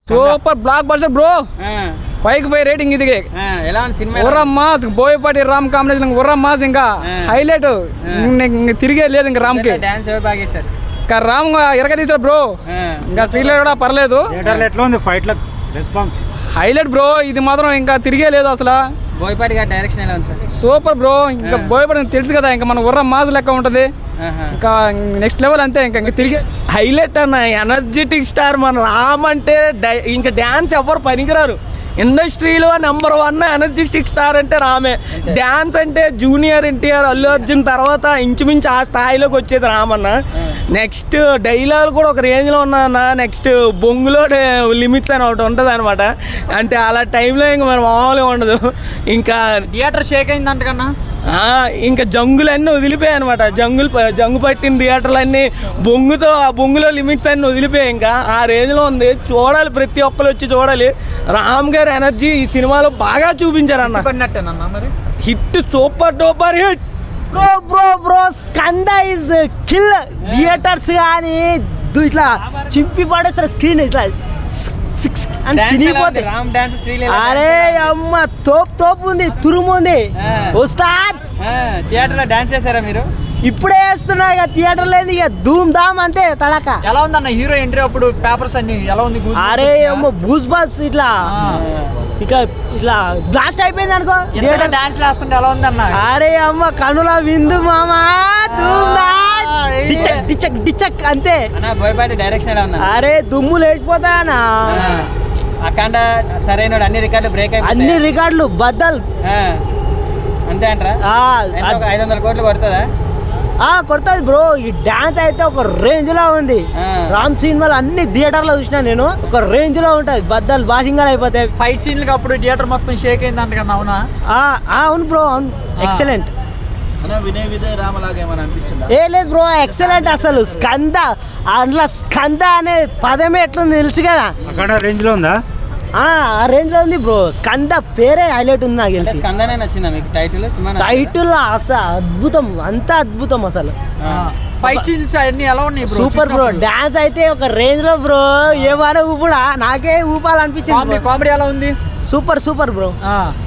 Super block buster bro five five rating ఇది ఎలా ఉంది సినిమా ఉర్ర మాస్ బోయపాటి రామ్ కాంబినేషన్ ఉర్ర మాస్ ఇంకా హైలైట్ తిరిగే లేదు ఇంకా రామ్ కి డాన్స్ ఎవరు బాగా చేశారు ఇంకా రామ్ ఎరగ తీసాడు బ్రో ఇంకా శ్రీలో కూడా పర్లేదు థియేటర్లో ఎట్లా ఉంది ఫైట్ల రెస్పాన్స్ హైలైట్ బ్రో ఇది మాత్రం ఇంకా తిరిగే లేదు అసలు బోయపాటి గారి డైరెక్షన్ ఎలా ఉంది సార్ సూపర్ బ్రో ఇంకా బోయపాటి తెలుసు కదా ఇంకా మన ఉర్ర మాస్ లెక్క ఉంటది ఇంకా నెక్స్ట్ లెవెల్ అంతే ఇంకా ఇంకా తిరిగి హైలైట్ అన్న ఎనర్జెటిక్ స్టార్ మన రామ్ అంటే డై- ఇంకా డ్యాన్స్ ఎవరు పనికిరారు ఇండస్ట్రీలో నెంబర్ వన్ ఎనర్జెటిక్ స్టార్ అంటే రామే డ్యాన్స్ అంటే జూనియర్ ఎన్టీఆర్ అల్లు అర్జున్ తర్వాత ఇంచుమించు ఆ స్థాయిలోకి వచ్చేది రామన్న నెక్స్ట్ డైలాగ్ కూడా ఒక రేంజ్లో ఉన్నదన్న నెక్స్ట్ బొంగులో లిమిట్స్ అని ఒకటి ఉంటుంది అనమాట అంటే అలా టైంలో ఇంకా మనం మామూలుగా ఉండదు ఇంకా థియేటర్ షేక్ అయిందంట కన్నా ఆ, ఇంకా జంగులన్నీ వదిలిపోయాయి అనమాట జంగులు ప- జంగు పట్టిన థియేటర్లన్నీ బొంగుతో ఆ బొంగులో లిమిట్స్ అన్ని వదిలిపోయాయి ఇంకా ఆ రేంజ్లో ఉంది చూడాలి ప్రతి ఒక్కరు వచ్చి చూడాలి రామ్ గారి ఎనర్జీ ఈ సినిమాలో బాగా చూపించారు అన్న పడినట్టేనన్నా మరి hit super duper hit bro bro bro Skanda is kill theatres కానీ ఇట్లా చింపి పడేస్తారు స్క్రీన్ ఇట్లా సిక్స్ అని చినిగిపోతాయి రామ్ డాన్స్ శ్రీలీల అరే అమ్మ తోపు తోపు ఉంది తురుము ఉంది ఆ. ఉస్తాద్ థియేటర్ లో డాన్స్ చేశారా మీరు ఇప్పుడే వేస్తున్నా ఇక థియేటర్ లేదు ఇక ధూమ్ ధామ్ అంతే తడక ఎలా ఉందన్న హీరో ఎంట్రీ అప్పుడు పేపర్స్ అన్ని ఎలా ఉంది అరే అమ్మ బూస్ బస్ ఇట్లా ఇక ఇట్లా బ్లాస్ట్ అయిపోయింది అనుకో థియేటర్ డాన్స్ వేస్తుంటే ఎలా ఉందన్న అరే అమ్మ కనుల విందు మామా ధూమ్ ధామ్ డిచక్ డిచక్ డిచక్ అంతే అన్న బోయపాటి డైరెక్షన్ ఎలా ఉందా అరే దుమ్ము లేచిపోతాయనా అఖండ సరైన అన్ని రికార్డులు బ్రేక్ అన్ని అయిపోయి రికార్డులు బద్దల్ అంతే అంటారా ఆ, ఎంత ఒక ఐదు వందల కోట్లు పడుతుందా ఆ కొడుతుంది బ్రో ఈ డాన్స్ అయితే ఒక రేంజ్ లో ఉంది ఆ. రామ్ సినిమాలు అన్ని థియేటర్ లో చూసిన నేను ఒక రేంజ్ లో ఉంటది బద్దలు బాసింగా అయిపోతాయి ఫైట్ సీన్లకు అప్పుడు థియేటర్ మొత్తం షేక్ అయిందంట కన్నా అవునా ఆ, ఆ, అవును బ్రో అవును ఎక్సలెంట్ వినయ్ విజయ్ రామలాగా ఏమైనా అనిపించిందా ఏ లేదు బ్రో ఎక్సలెంట్ అసలు స్కంద అందులో స్కంద అనే పదమే ఎట్లుంది తెలుసు కదా అక్కడ రేంజ్లో ఉందా ఆ ఆ రేంజ్ లో ఉంది బ్రో స్కంద పేరే హైలైట్ ఉంది నాకు తెలిసి స్కందనే నచ్చిందా మీకు టైటిల్ సినిమా నచ్చిందా? టైటిల్ అసలు అద్భుతం అంత అద్భుతం అసలు ఆ. ఫైట్ సీన్స్ అన్ని ఎలా ఉన్నాయి సూపర్ బ్రో డాన్స్ అయితే ఒక రేంజ్ లో బ్రో ఏమైనా ఊపుడా నాకే ఊపాలనిపించింది కామెడీ ఎలా ఉంది సూపర్ సూపర్ బ్రో